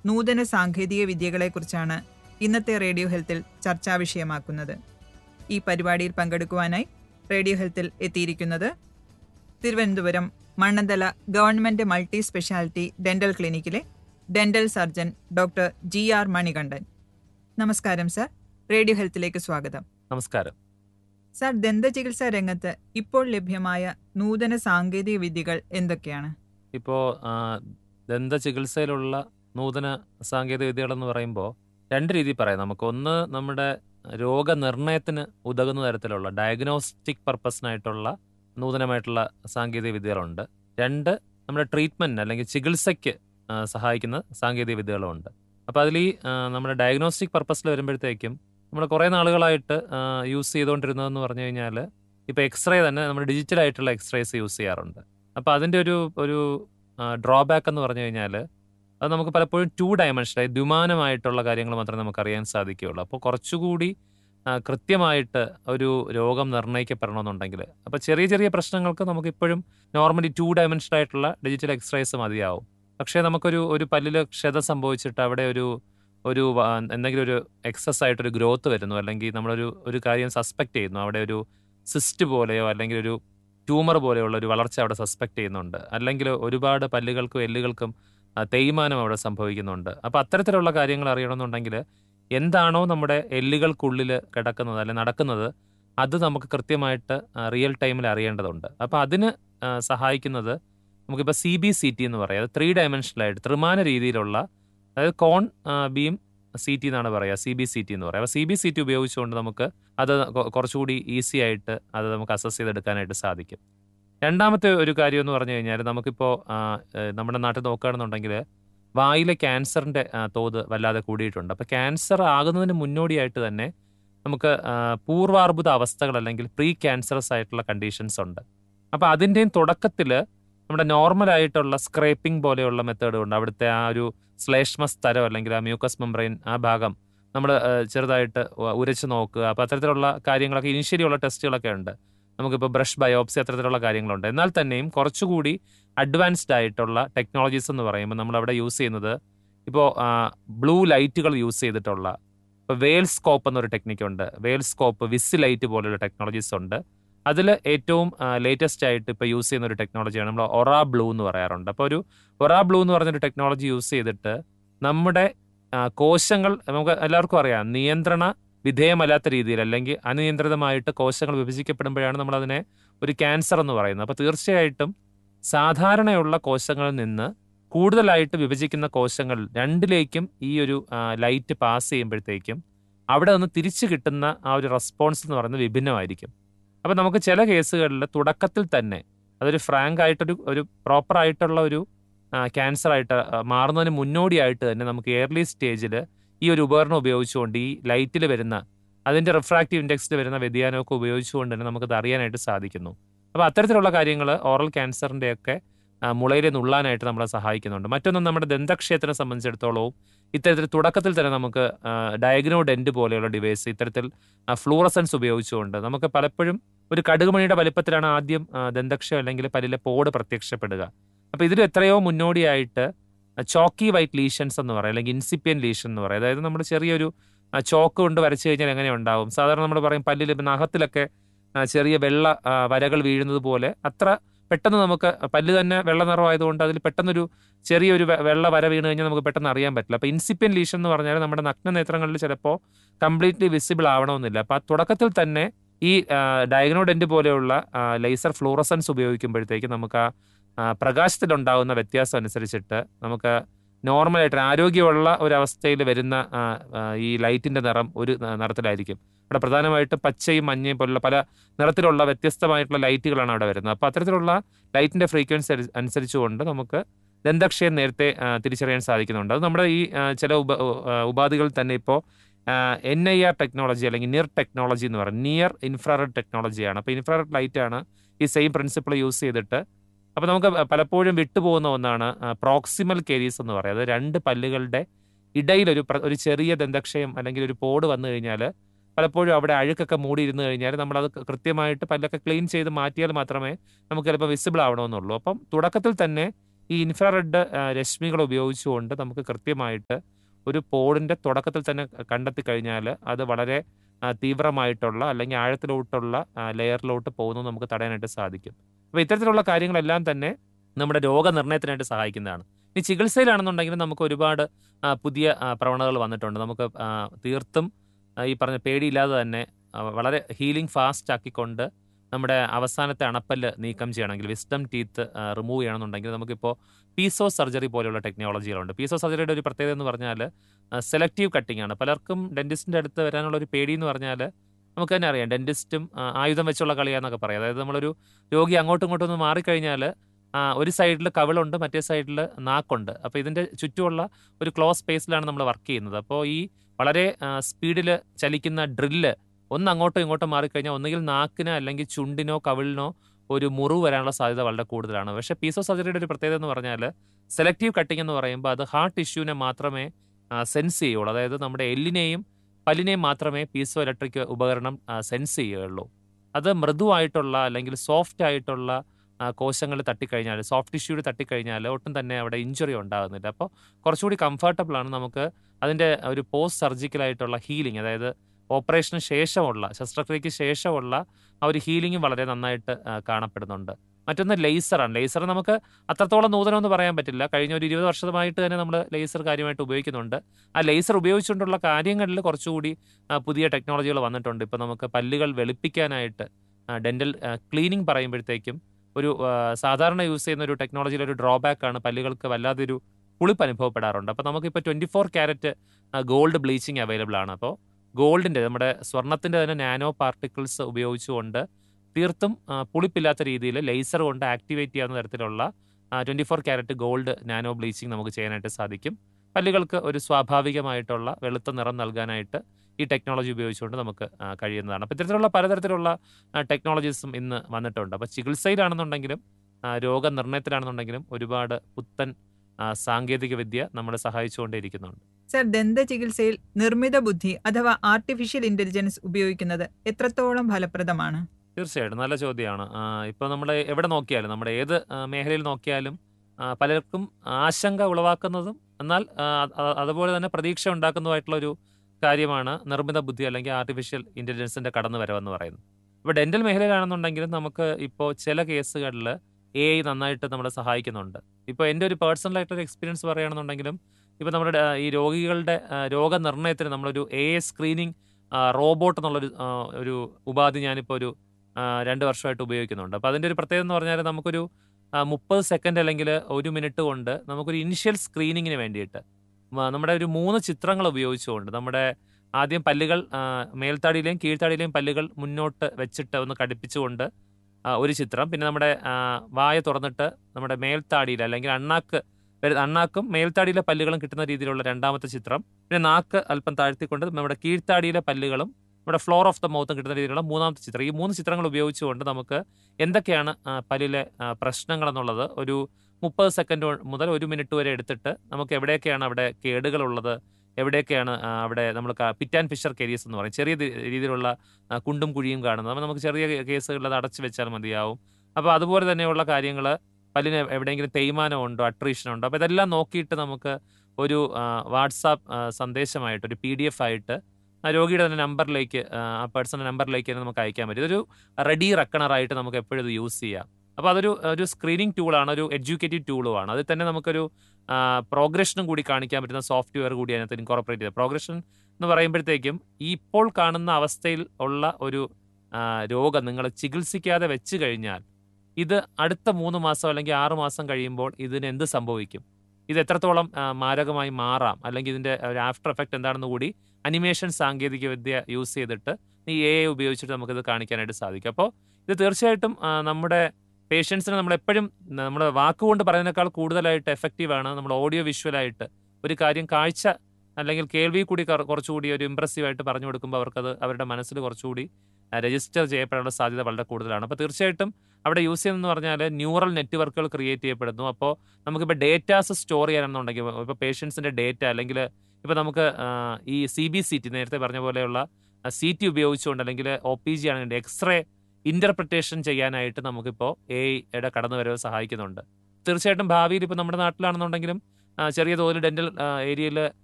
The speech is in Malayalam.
നൂതന സാങ്കേതിക വിദ്യകളെക്കുറിച്ചാണ് ഇന്നത്തെ റേഡിയോ ഹെൽത്തിൽ ചർച്ചാ വിഷയമാക്കുന്നത് ഈ പരിപാടിയിൽ പങ്കെടുക്കുവാനായി റേഡിയോ ഹെൽത്തിൽ എത്തിയിരിക്കുന്നത് Thiruvananthapuram Mannanthala government multi speciality dental ക്ലിനിക്കിലെ dental surgeon doctor G R Manikandan നമസ്കാരം സർ റേഡിയോ ഹെൽത്തിലേക്ക് സ്വാഗതം നമസ്കാരം സർ ദന്തചികിത്സാ രംഗത്ത് ഇപ്പോൾ ലഭ്യമായ നൂതന സാങ്കേതിക വിദ്യകൾ എന്തൊക്കെയാണ് ഇപ്പോൾ ദന്ത ചികിത്സയിലുള്ള നൂതന സാങ്കേതിക വിദ്യകളെന്ന് പറയുമ്പോൾ രണ്ട് രീതിയിൽ പറയാം നമുക്ക് ഒന്ന് നമ്മുടെ രോഗനിർണയത്തിന് ഉതകുന്ന തരത്തിലുള്ള ഡയഗ്നോസ്റ്റിക് പർപ്പസിനായിട്ടുള്ള നൂതനമായിട്ടുള്ള സാങ്കേതിക വിദ്യകളുണ്ട് രണ്ട് നമ്മുടെ ട്രീറ്റ്മെൻറ്റ് അല്ലെങ്കിൽ ചികിത്സയ്ക്ക് ആ, സഹായിക്കുന്ന സാങ്കേതിക വിദ്യകളുമുണ്ട് അപ്പോൾ അതിൽ ഈ ആ, നമ്മുടെ ഡയഗ്നോസ്റ്റിക് പർപ്പസിൽ വരുമ്പോഴത്തേക്കും നമ്മൾ കുറേ നാളുകളായിട്ട് യൂസ് ചെയ്തുകൊണ്ടിരുന്നതെന്ന് പറഞ്ഞു കഴിഞ്ഞാൽ ഇപ്പോൾ എക്സ്റേ തന്നെ നമ്മൾ ഡിജിറ്റൽ ആയിട്ടുള്ള എക്സ്റേസ് യൂസ് ചെയ്യാറുണ്ട് അപ്പോൾ അതിൻ്റെ ഒരു ഒരു ഡ്രോബാക്ക് എന്ന് പറഞ്ഞു കഴിഞ്ഞാൽ അത് നമുക്ക് പലപ്പോഴും ടു ഡയമെൻഷനായി ദ്വിമാനമായിട്ടുള്ള കാര്യങ്ങൾ മാത്രമേ നമുക്ക് അറിയാൻ സാധിക്കുകയുള്ളൂ അപ്പോൾ കുറച്ചുകൂടി ആ, കൃത്യമായിട്ട് ഒരു രോഗം നിർണ്ണയിക്കപ്പെടണമെന്നുണ്ടെങ്കിൽ അപ്പോൾ ചെറിയ ചെറിയ പ്രശ്നങ്ങൾക്ക് നമുക്കിപ്പോഴും നോർമലി ടു ഡയമെൻഷനായിട്ടുള്ള ഡിജിറ്റൽ എക്സ്റേസ് മതിയാവും പക്ഷേ നമുക്കൊരു ഒരു പല്ലിൽ ക്ഷത സംഭവിച്ചിട്ട് അവിടെ ഒരു ഒരു വ- എന്തെങ്കിലും ഒരു എക്സസ് ആയിട്ടൊരു ഗ്രോത്ത് വരുന്നു അല്ലെങ്കിൽ നമ്മളൊരു ഒരു കാര്യം സസ്പെക്ട് ചെയ്യുന്നു അവിടെ ഒരു സിസ്റ്റ് പോലെയോ അല്ലെങ്കിൽ ഒരു ട്യൂമർ പോലെയുള്ള ഒരു വളർച്ച അവിടെ സസ്പെക്ട് ചെയ്യുന്നുണ്ട് അല്ലെങ്കിൽ ഒരുപാട് പല്ലുകൾക്കും എല്ലുകൾക്കും ആ, തേയ്മാനം അവിടെ സംഭവിക്കുന്നുണ്ട് അപ്പോൾ അത്തരത്തിലുള്ള കാര്യങ്ങൾ അറിയണമെന്നുണ്ടെങ്കിൽ എന്താണോ നമ്മുടെ എല്ലുകൾക്കുള്ളിൽ കിടക്കുന്നത് അല്ലെങ്കിൽ നടക്കുന്നത് അത് നമുക്ക് കൃത്യമായിട്ട് റിയൽ ടൈമിൽ അറിയേണ്ടതുണ്ട് അപ്പോൾ അതിന് ആ, സഹായിക്കുന്നത് നമുക്കിപ്പോൾ സി ബി സി ടി എന്ന് പറയാം അത് ത്രീ ഡയമെൻഷനലായിട്ട് ത്രിമാന രീതിയിലുള്ള അതായത് കോൺ ബീം സി ടി എന്നാണ് പറയുക സി ബി സി ടി എന്ന് പറയുക അപ്പോൾ സി ബി സി ടി ഉപയോഗിച്ചുകൊണ്ട് നമുക്ക് അത് കൊ- കുറച്ചുകൂടി ഈസി ആയിട്ട് അത് നമുക്ക് അസസ് ചെയ്തെടുക്കാനായിട്ട് സാധിക്കും രണ്ടാമത്തെ ഒരു കാര്യം എന്ന് പറഞ്ഞു കഴിഞ്ഞാൽ നമുക്കിപ്പോൾ ആ, ഏഹ്, നമ്മുടെ നാട്ടിൽ നോക്കുകയാണെന്നുണ്ടെങ്കിൽ വായിലെ ക്യാൻസറിൻ്റെ തോത് വല്ലാതെ കൂടിയിട്ടുണ്ട് അപ്പോൾ ക്യാൻസർ ആകുന്നതിന് മുന്നോടിയായിട്ട് തന്നെ നമുക്ക് ആ, പൂർവാർബുദ അവസ്ഥകൾ അല്ലെങ്കിൽ പ്രീ ക്യാൻസറസ് ആയിട്ടുള്ള കണ്ടീഷൻസ് ഉണ്ട് അപ്പോൾ അതിൻ്റെയും തുടക്കത്തിൽ നമ്മുടെ നോർമൽ ആയിട്ടുള്ള സ്ക്രേപ്പിംഗ് പോലെയുള്ള മെത്തേഡ് ഉണ്ട് അവിടുത്തെ ആ ഒരു ശ്ലേഷ്മ സ്ഥലം അല്ലെങ്കിൽ ആ മ്യൂക്കസ് മെംബ്രെയിൻ ആ ഭാഗം നമ്മൾ ചെറുതായിട്ട് ഉ- ഉരച്ച് നോക്കുക അപ്പോൾ അത്തരത്തിലുള്ള കാര്യങ്ങളൊക്കെ ഇനിഷ്യലി ഉള്ള ടെസ്റ്റുകളൊക്കെ ഉണ്ട് നമുക്കിപ്പോൾ ബ്രഷ് ബയോപ്സി അത്തരത്തിലുള്ള കാര്യങ്ങളുണ്ട് എന്നാൽ തന്നെയും കുറച്ചുകൂടി അഡ്വാൻസ്ഡ് ആയിട്ടുള്ള ടെക്നോളജീസ് എന്ന് പറയുമ്പോൾ നമ്മൾ അവിടെ യൂസ് ചെയ്യുന്നത് ഇപ്പോൾ ബ്ലൂ ലൈറ്റുകൾ യൂസ് ചെയ്തിട്ടുള്ള ഇപ്പോൾ വേൽ സ്കോപ്പ് എന്നൊരു ടെക്നിക്കുണ്ട് വേൽ സ്കോപ്പ് വിസ് ലൈറ്റ് പോലുള്ള ടെക്നോളജീസ് ഉണ്ട് അതിൽ ഏറ്റവും ലേറ്റസ്റ്റ് ആയിട്ട് ഇപ്പോൾ യൂസ് ചെയ്യുന്ന ഒരു ടെക്നോളജിയാണ് നമ്മൾ ഒറാ ബ്ലൂ എന്ന് പറയാറുണ്ട് അപ്പോൾ ഒരു ഒറാ ബ്ലൂ എന്ന് പറഞ്ഞൊരു ടെക്നോളജി യൂസ് ചെയ്തിട്ട് നമ്മുടെ ആ, കോശങ്ങൾ നമുക്ക് എല്ലാവർക്കും അറിയാം നിയന്ത്രണ വിധേയമല്ലാത്ത രീതിയിൽ അല്ലെങ്കിൽ അനിയന്ത്രിതമായിട്ട് കോശങ്ങൾ വിഭജിക്കപ്പെടുമ്പോഴാണ് നമ്മൾ അതിനെ ഒരു ക്യാൻസർ എന്ന് പറയുന്നത് അപ്പോൾ തീർച്ചയായിട്ടും സാധാരണയുള്ള കോശങ്ങളിൽ നിന്ന് കൂടുതലായിട്ട് വിഭജിക്കുന്ന കോശങ്ങൾ രണ്ടിലേക്കും ഈ ഒരു ആ, ലൈറ്റ് പാസ് ചെയ്യുമ്പോഴത്തേക്കും അവിടെ നിന്ന് തിരിച്ചു കിട്ടുന്ന ആ ഒരു റെസ്പോൺസ് എന്ന് പറയുന്നത് വിഭിന്നമായിരിക്കും അപ്പോൾ നമുക്ക് ചില കേസുകളിൽ തുടക്കത്തിൽ തന്നെ അതൊരു ഫ്രാങ്ക് ആയിട്ടൊരു ഒരു പ്രോപ്പർ ആയിട്ടുള്ള ഒരു ക്യാൻസർ ആയിട്ട് ആ, മാറുന്നതിന് മുന്നോടിയായിട്ട് തന്നെ നമുക്ക് എയർലി സ്റ്റേജിൽ ഈ ഒരു ഉപകരണം ഉപയോഗിച്ചുകൊണ്ട് ഈ ലൈറ്റിൽ വരുന്ന അതിൻ്റെ റിഫ്രാക്റ്റീവ് ഇൻഡെക്സിൽ വരുന്ന വ്യതിയാനമൊക്കെ ഉപയോഗിച്ചുകൊണ്ട് തന്നെ നമുക്കത് അറിയാനായിട്ട് സാധിക്കുന്നു അപ്പോൾ അത്തരത്തിലുള്ള കാര്യങ്ങൾ ഓറൽ ക്യാൻസറിൻ്റെയൊക്കെ മുളയിലെ നുള്ളാനായിട്ട് നമ്മളെ സഹായിക്കുന്നുണ്ട് മറ്റൊന്ന് നമ്മുടെ ദന്തക്ഷേത്രത്തെ സംബന്ധിച്ചിടത്തോളവും ഇത്തരത്തിൽ തുടക്കത്തിൽ തന്നെ നമുക്ക് ഡയഗ്നോ ഡെൻറ്റ് പോലെയുള്ള ഡിവൈസ് ഇത്തരത്തിൽ ഫ്ലൂറസൻസ് ഉപയോഗിച്ചുകൊണ്ട് നമുക്ക് പലപ്പോഴും ഒരു കടുകുമണിയുടെ വലിപ്പത്തിലാണ് ആദ്യം ആ, ദന്തക്ഷയം അല്ലെങ്കിൽ പല്ലിലെ പോട് പ്രത്യക്ഷപ്പെടുക അപ്പോൾ ഇതിൽ എത്രയോ മുന്നോടിയായിട്ട് ചോക്കി വൈറ്റ് ലീഷൻസ് എന്ന് പറയും അല്ലെങ്കിൽ ഇൻസിപ്പിയൻ ലീഷൻ എന്ന് പറയും അതായത് നമ്മുടെ ചെറിയൊരു ആ, ചോക്ക് കൊണ്ട് വരച്ചു കഴിഞ്ഞാൽ എങ്ങനെ ഉണ്ടാവും സാധാരണ നമ്മൾ പറയും പല്ലിൽ ഇപ്പം നഖത്തിലൊക്കെ ആ, ചെറിയ വെള്ള ആ, വരകൾ വീഴുന്നത് പോലെ അത്ര പെട്ടെന്ന് നമുക്ക് പല്ല് തന്നെ വെള്ള നിറമായതുകൊണ്ട് അതിൽ പെട്ടെന്നൊരു ചെറിയൊരു വെ- വെള്ള വര വീണ് കഴിഞ്ഞാൽ നമുക്ക് പെട്ടെന്ന് അറിയാൻ പറ്റില്ല അപ്പോൾ ഇൻസിപ്പിയൻ ലീഷൻ എന്ന് പറഞ്ഞാൽ നമ്മുടെ നഗ്ന നേത്രങ്ങളിൽ ചിലപ്പോൾ കംപ്ലീറ്റ്ലി വിസിബിൾ ആവണമെന്നില്ല അപ്പോൾ ആ തുടക്കത്തിൽ തന്നെ ഈ ഡയഗ്നോഡെന്റ് പോലെയുള്ള ലേസർ ഫ്ലൂറസൻസ് ഉപയോഗിക്കുമ്പോഴത്തേക്ക് നമുക്ക് ആ ആ, പ്രകാശത്തിലുണ്ടാകുന്ന വ്യത്യാസം അനുസരിച്ചിട്ട് നമുക്ക് നോർമലായിട്ട് ആരോഗ്യമുള്ള ഒരവസ്ഥയിൽ വരുന്ന ആ, ആ, ഈ ലൈറ്റിന്റെ നിറം ഒരു ന- നിറത്തിലായിരിക്കും ഇവിടെ പ്രധാനമായിട്ടും പച്ചയും മഞ്ഞയും പോലുള്ള പല നിറത്തിലുള്ള വ്യത്യസ്തമായിട്ടുള്ള ലൈറ്റുകളാണ് അവിടെ വരുന്നത് അപ്പോൾ അത്തരത്തിലുള്ള ലൈറ്റിന്റെ ഫ്രീക്വൻസി അനുസരിച്ചുകൊണ്ട് നമുക്ക് ദന്തക്ഷയം നേരത്തെ ആ, തിരിച്ചറിയാൻ സാധിക്കുന്നുണ്ട് അത് നമ്മുടെ ഈ ആ, ചില ഉപ ആ, ഉപാധികൾ തന്നെ ഇപ്പോൾ എൻ ഐ ആർ ടെക്നോളജി അല്ലെങ്കിൽ നിയർ ടെക്നോളജി എന്ന് പറയും നിയർ ഇൻഫ്രാറെഡ് ടെക്നോളജിയാണ് അപ്പോൾ ഇൻഫ്രാറെഡ് ലൈറ്റ് ആണ് ഈ സെയിം പ്രിൻസിപ്പിൾ യൂസ് ചെയ്തിട്ട് അപ്പോൾ നമുക്ക് പലപ്പോഴും വിട്ടുപോകുന്ന ഒന്നാണ് പ്രോക്സിമൽ കേരീസ് എന്ന് പറയുന്നത് രണ്ട് പല്ലുകളുടെ ഇടയിലൊരു പ്ര- ഒരു ചെറിയ ദന്തക്ഷയം അല്ലെങ്കിൽ ഒരു പോട് വന്നു കഴിഞ്ഞാൽ പലപ്പോഴും അവിടെ അഴുക്കൊക്കെ മൂടിയിരുന്ന് കഴിഞ്ഞാൽ നമ്മളത് കൃ- കൃത്യമായിട്ട് പല്ലൊക്കെ ക്ലീൻ ചെയ്ത് മാറ്റിയാൽ മാത്രമേ നമുക്ക് ചിലപ്പോൾ വിസിബിൾ ആവണമെന്നുള്ളൂ അപ്പം തുടക്കത്തിൽ തന്നെ ഈ ഇൻഫ്രാറെഡ് രശ്മികൾ ഉപയോഗിച്ചുകൊണ്ട് നമുക്ക് കൃത്യമായിട്ട് ഒരു പോഡിൻ്റെ തുടക്കത്തിൽ തന്നെ കണ്ടെത്തി കഴിഞ്ഞാൽ അത് വളരെ ആ, തീവ്രമായിട്ടുള്ള അല്ലെങ്കിൽ ആഴത്തിലോട്ടുള്ള ആ, ലെയറിലോട്ട് പോകുന്നത് നമുക്ക് തടയാനായിട്ട് സാധിക്കും അപ്പോൾ ഇത്തരത്തിലുള്ള കാര്യങ്ങളെല്ലാം തന്നെ നമ്മുടെ രോഗനിർണയത്തിനായിട്ട് സഹായിക്കുന്നതാണ് ഇനി ചികിത്സയിലാണെന്നുണ്ടെങ്കിൽ നമുക്ക് ഒരുപാട് ആ, പുതിയ ആ, പ്രവണതകൾ വന്നിട്ടുണ്ട് നമുക്ക് ആ, തീർത്തും ആ, ഈ പറഞ്ഞ പേടിയില്ലാതെ തന്നെ ആ, വളരെ ഹീലിംഗ് ഫാസ്റ്റ് ആക്കിക്കൊണ്ട് നമ്മുടെ അവസാനത്തെ അണപ്പല്ല് നീക്കം ചെയ്യണമെങ്കിൽ വിസ്ഡം ടീത്ത് റിമൂവ് ചെയ്യണമെന്നുണ്ടെങ്കിൽ നമുക്കിപ്പോൾ പീസോ സർജറി പോലെയുള്ള ടെക്നോളജികളുണ്ട് പീസോ സർജറിയുടെ ഒരു പ്രത്യേകത എന്ന് പറഞ്ഞാൽ സെലക്റ്റീവ് കട്ടിംഗ് ആണ് പലർക്കും ഡെന്റിസ്റ്റിൻ്റെ അടുത്ത് വരാനുള്ള ഒരു പേടി എന്ന് പറഞ്ഞാൽ നമുക്ക് തന്നെ അറിയാം ഡെന്റിസ്റ്റും ആ, ആയുധം വെച്ചുള്ള കളിയാന്നൊക്കെ പറയാം അതായത് നമ്മളൊരു രോഗി അങ്ങോട്ടും ഇങ്ങോട്ടും ഒന്ന് മാറിക്കഴിഞ്ഞാൽ ആ, ഒരു സൈഡിൽ കവിളുണ്ട് മറ്റേ സൈഡിൽ നാക്കുണ്ട് അപ്പോൾ ഇതിൻ്റെ ചുറ്റുമുള്ള ഒരു ക്ലോസ് സ്പേസിലാണ് നമ്മൾ വർക്ക് ചെയ്യുന്നത് അപ്പോൾ ഈ വളരെ സ്പീഡിൽ ചലിക്കുന്ന ഡ്രില്ല് ഒന്ന് അങ്ങോട്ടോ ഇങ്ങോട്ടോ മാറിക്കഴിഞ്ഞാൽ ഒന്നുകിൽ നാക്കിന് അല്ലെങ്കിൽ ചുണ്ടിനോ കവിളിനോ ഒരു മുറിവ് വരാനുള്ള സാധ്യത വളരെ കൂടുതലാണ് പക്ഷേ പീസോ സർജറിയുടെ ഒരു പ്രത്യേകത എന്ന് പറഞ്ഞാൽ സെലക്റ്റീവ് കട്ടിംഗ് എന്ന് പറയുമ്പോൾ അത് ഹാർട്ട് ഇഷ്യൂവിനെ മാത്രമേ സെൻസ് ചെയ്യുള്ളൂ അതായത് നമ്മുടെ എല്ലിനെയും പല്ലിനെയും മാത്രമേ പീസോ ഇലക്ട്രിക് ഉപകരണം സെൻസ് ചെയ്യുകയുള്ളൂ അത് മൃദുവായിട്ടുള്ള അല്ലെങ്കിൽ സോഫ്റ്റ് ആയിട്ടുള്ള കോശങ്ങൾ തട്ടിക്കഴിഞ്ഞാൽ സോഫ്റ്റ് ടിഷ്യൂവിൽ തട്ടിക്കഴിഞ്ഞാൽ ഒട്ടും തന്നെ അവിടെ ഇഞ്ചുറി ഉണ്ടാകുന്നില്ല അപ്പോൾ കുറച്ചുകൂടി കംഫർട്ടബിൾ ആണ് നമുക്ക് അതിൻ്റെ ഒരു പോസ്റ്റ് സർജിക്കലായിട്ടുള്ള ഹീലിംഗ് അതായത് ഓപ്പറേഷന് ശേഷമുള്ള ശസ്ത്രക്രിയയ്ക്ക് ശേഷമുള്ള ആ ഒരു ഹീലിംഗും വളരെ നന്നായിട്ട് ആ, കാണപ്പെടുന്നുണ്ട് മറ്റൊന്ന് ലേസറാണ് ലേസർ നമുക്ക് അത്രത്തോളം നൂതനമെന്ന് പറയാൻ പറ്റില്ല കഴിഞ്ഞ ഒരു ഇരുപത് വർഷമായിട്ട് തന്നെ നമ്മൾ ലേസർ കാര്യമായിട്ട് ഉപയോഗിക്കുന്നുണ്ട് ആ ലേസർ ഉപയോഗിച്ചുകൊണ്ടുള്ള കാര്യങ്ങളിൽ കുറച്ചുകൂടി ആ, പുതിയ ടെക്നോളജികൾ വന്നിട്ടുണ്ട് ഇപ്പോൾ നമുക്ക് പല്ലുകൾ വെളുപ്പിക്കാനായിട്ട് ഡെന്റൽ ക്ലീനിങ് പറയുമ്പോഴത്തേക്കും ഒരു ആ, സാധാരണ യൂസ് ചെയ്യുന്ന ഒരു ടെക്നോളജിയിലെ ഒരു ഡ്രോബാക്ക് ആണ് പല്ലുകൾക്ക് വല്ലാതൊരു പുളിപ്പ് അനുഭവപ്പെടാറുണ്ട് അപ്പോൾ നമുക്കിപ്പോൾ twenty four carat gold bleaching available ആണ് അപ്പോൾ ഗോൾഡിൻ്റെ നമ്മുടെ സ്വർണത്തിൻ്റെ തന്നെ നാനോ പാർട്ടിക്കിൾസ് ഉപയോഗിച്ചുകൊണ്ട് തീർത്തും ആ, പുളിപ്പില്ലാത്ത രീതിയിൽ ലേസർ കൊണ്ട് ആക്ടിവേറ്റ് ചെയ്യാവുന്ന തരത്തിലുള്ള twenty four carat gold nano bleaching നമുക്ക് ചെയ്യാനായിട്ട് സാധിക്കും പല്ലുകൾക്ക് ഒരു സ്വാഭാവികമായിട്ടുള്ള വെളുത്ത നിറം നൽകാനായിട്ട് ഈ ടെക്നോളജി ഉപയോഗിച്ചുകൊണ്ട് നമുക്ക് ആ, കഴിയുന്നതാണ് അപ്പോൾ ഇത്തരത്തിലുള്ള പലതരത്തിലുള്ള ടെക്നോളജീസും ഇന്ന് വന്നിട്ടുണ്ട് അപ്പോൾ ചികിത്സയിലാണെന്നുണ്ടെങ്കിലും ആ, രോഗനിർണയത്തിലാണെന്നുണ്ടെങ്കിലും ഒരുപാട് പുത്തൻ ആ, സാങ്കേതിക വിദ്യ നമ്മളെ സഹായിച്ചുകൊണ്ടേയിരിക്കുന്നുണ്ട് സർ ദന്ത ചികിത്സയിൽ നിർമ്മിത ബുദ്ധി അഥവാ ആർട്ടിഫിഷ്യൽ ഇന്റലിജൻസ് ഉപയോഗിക്കുന്നത് എത്രത്തോളം ഫലപ്രദമാണ് തീർച്ചയായിട്ടും നല്ല ചോദ്യമാണ് ഇപ്പോൾ നമ്മൾ എവിടെ നോക്കിയാലും നമ്മുടെ ഏത് ആ, മേഖലയിൽ നോക്കിയാലും ആ, പലർക്കും ആശങ്ക ഉളവാക്കുന്നതും എന്നാൽ ആ, അ- അതുപോലെ തന്നെ പ്രതീക്ഷ ഉണ്ടാക്കുന്നതുമായിട്ടുള്ള ഒരു കാര്യമാണ് നിർമ്മിത ബുദ്ധി അല്ലെങ്കിൽ ആർട്ടിഫിഷ്യൽ ഇന്റലിജൻസിന്റെ കടന്നു വരവെന്ന് പറയുന്നത് ഇപ്പോൾ ഡെന്റൽ മേഖലയിലാണെന്നുണ്ടെങ്കിലും നമുക്ക് ഇപ്പോൾ ചില കേസുകളിൽ എ ഐ നന്നായിട്ട് നമ്മളെ സഹായിക്കുന്നുണ്ട് ഇപ്പോൾ എൻ്റെ ഒരു പേഴ്സണൽ ആയിട്ടൊരു എക്സ്പീരിയൻസ് പറയുകയാണെന്നുണ്ടെങ്കിലും ഇപ്പോൾ നമ്മുടെ ആ, ഈ രോഗികളുടെ ആ, രോഗനിർണയത്തിന് നമ്മളൊരു എ ഐ സ്ക്രീനിങ് റോബോട്ട് എന്നുള്ളൊരു ആ, ഒരു ഉപാധി ഞാനിപ്പോൾ ഒരു ആ, രണ്ട് വർഷമായിട്ട് ഉപയോഗിക്കുന്നുണ്ട് അപ്പോൾ അതിൻ്റെ ഒരു പ്രത്യേകത എന്ന് പറഞ്ഞാൽ നമുക്കൊരു മുപ്പത് സെക്കൻഡ് അല്ലെങ്കിൽ ഒരു മിനിറ്റ് കൊണ്ട് നമുക്കൊരു ഇനിഷ്യൽ സ്ക്രീനിങ്ങിന് വേണ്ടിയിട്ട് മ- നമ്മുടെ ഒരു മൂന്ന് ചിത്രങ്ങൾ ഉപയോഗിച്ചുകൊണ്ട് നമ്മുടെ ആദ്യം പല്ലുകൾ ആ, മേൽത്താടിയിലെയും കീഴ്ത്താടിയിലെയും പല്ലുകൾ മുന്നോട്ട് വെച്ചിട്ട് ഒന്ന് കടുപ്പിച്ചുകൊണ്ട് ആ, ഒരു ചിത്രം പിന്നെ നമ്മുടെ ആ, വായ തുറന്നിട്ട് നമ്മുടെ മേൽത്താടിയിൽ അല്ലെങ്കിൽ അണ്ണാക്ക് വരു- അണ്ണാക്കും മേൽത്താടിയിലെ പല്ലുകളും കിട്ടുന്ന രീതിയിലുള്ള രണ്ടാമത്തെ ചിത്രം പിന്നെ നാക്ക് അല്പം താഴ്ത്തിക്കൊണ്ട് നമ്മുടെ കീഴ്ത്താടിയിലെ പല്ലുകളും നമ്മുടെ ഫ്ലോർ ഓഫ് ദ മൗത്തും കിട്ടുന്ന രീതിയിലുള്ള മൂന്നാമത്തെ ചിത്രം ഈ മൂന്ന് ചിത്രങ്ങൾ ഉപയോഗിച്ചുകൊണ്ട് നമുക്ക് എന്തൊക്കെയാണ് ആ, പല്ലിലെ ആ, പ്രശ്നങ്ങൾ എന്നുള്ളത് ഒരു മുപ്പത് സെക്കൻഡ് മുതൽ ഒരു മിനിറ്റ് വരെ എടുത്തിട്ട് നമുക്ക് എവിടെയൊക്കെയാണ് അവിടെ കേടുകളുള്ളത് എവിടെയൊക്കെയാണ് ആ, അവിടെ നമ്മൾ പിറ്റ് ആൻഡ് ഫിഷർ കേരീസ് എന്ന് പറയും ചെറിയ തി- രീതിയിലുള്ള ആ, കുണ്ടും കുഴിയും കാണുന്നത് അപ്പോൾ നമുക്ക് ചെറിയ കേസുകളിൽ അത് അടച്ചു വെച്ചാൽ മതിയാവും അപ്പോൾ അതുപോലെ തന്നെയുള്ള കാര്യങ്ങൾ പല്ലിന് എവിടെയെങ്കിലും തേയ്മാനം ഉണ്ടോ അട്രീഷൻ ഉണ്ടോ അപ്പോൾ ഇതെല്ലാം നോക്കിയിട്ട് നമുക്ക് ഒരു വാട്സാപ്പ് സന്ദേശമായിട്ട് ഒരു പി ഡി എഫ് ആയിട്ട് ആ രോഗിയുടെ തന്നെ നമ്പറിലേക്ക് ആ പേഴ്സണൽ നമ്പറിലേക്ക് തന്നെ നമുക്ക് അയക്കാൻ പറ്റും ഇതൊരു റെഡി റെക്കണറായിട്ട് നമുക്ക് എപ്പോഴും ഇത് യൂസ് ചെയ്യാം അപ്പോൾ അതൊരു ഒരു സ്ക്രീനിങ് ടൂളാണ് ഒരു എഡ്യൂക്കേറ്റീവ് ടൂളുമാണ് അതിൽ തന്നെ നമുക്കൊരു പ്രോഗ്രഷനും കൂടി കാണിക്കാൻ പറ്റുന്ന സോഫ്റ്റ്വെയർ കൂടി അതിനകത്ത് ഇൻകോർപ്പറേറ്റ് ചെയ്ത് പ്രോഗ്രഷൻ എന്ന് പറയുമ്പോഴത്തേക്കും ഈ ഇപ്പോൾ കാണുന്ന അവസ്ഥയിൽ ഉള്ള ഒരു ആ, രോഗം നിങ്ങൾ ചികിത്സിക്കാതെ വെച്ച് കഴിഞ്ഞാൽ ഇത് അടുത്ത മൂന്ന് മാസം അല്ലെങ്കിൽ ആറ് മാസം കഴിയുമ്പോൾ ഇതിന് എന്ത് സംഭവിക്കും ഇത് എത്രത്തോളം ആ, മാരകമായി മാറാം അല്ലെങ്കിൽ ഇതിന്റെ ഒരു ആഫ്റ്റർ എഫക്റ്റ് എന്താണെന്ന് കൂടി അനിമേഷൻ സാങ്കേതിക വിദ്യ യൂസ് ചെയ്തിട്ട് ഈ എ ഐ ഉപയോഗിച്ചിട്ട് നമുക്കിത് കാണിക്കാനായിട്ട് സാധിക്കും അപ്പോൾ ഇത് തീർച്ചയായിട്ടും ആ, നമ്മുടെ പേഷ്യൻസിന് നമ്മൾ എപ്പോഴും നമ്മുടെ വാക്കുകൊണ്ട് പറയുന്നതിനേക്കാൾ കൂടുതലായിട്ട് എഫക്റ്റീവാണ് നമ്മൾ ഓഡിയോ വിഷ്വലായിട്ട് ഒരു കാര്യം കാഴ്ച അല്ലെങ്കിൽ കേൾവി കൂടി കറ- കുറച്ചുകൂടി ഒരു ഇമ്പ്രസീവായിട്ട് പറഞ്ഞു കൊടുക്കുമ്പോൾ അവർക്കത് അവരുടെ മനസ്സിൽ കുറച്ചുകൂടി രജിസ്റ്റർ ചെയ്യപ്പെടാനുള്ള സാധ്യത വളരെ കൂടുതലാണ് അപ്പോൾ തീർച്ചയായിട്ടും അവിടെ യൂസ് ചെയ്യുന്നതെന്ന് പറഞ്ഞാൽ ന്യൂറൽ നെറ്റ്വർക്കുകൾ ക്രിയേറ്റ് ചെയ്യപ്പെടുന്നു അപ്പോൾ നമുക്കിപ്പോൾ ഡേറ്റാസ് സ്റ്റോർ ചെയ്യാനെന്നുണ്ടെങ്കിൽ ഇപ്പോൾ പേഷ്യൻസിൻ്റെ ഡേറ്റ അല്ലെങ്കിൽ ഇപ്പോൾ നമുക്ക് ആ, ഈ സി ബി സി ടി നേരത്തെ പറഞ്ഞ പോലെയുള്ള സി ടി ഉപയോഗിച്ചുകൊണ്ട് അല്ലെങ്കിൽ ഒ പി ജി ആണെങ്കിൽ എക്സ്റേ ഇന്റർപ്രിട്ടേഷൻ ചെയ്യാനായിട്ട് നമുക്കിപ്പോൾ എ ഐയുടെ കടന്നുവരവ് സഹായിക്കുന്നുണ്ട് തീർച്ചയായിട്ടും ഭാവിയിൽ ഇപ്പോൾ നമ്മുടെ നാട്ടിലാണെന്നുണ്ടെങ്കിലും ആ, ചെറിയ തോതിൽ ഡെന്റൽ ഏരിയയിൽ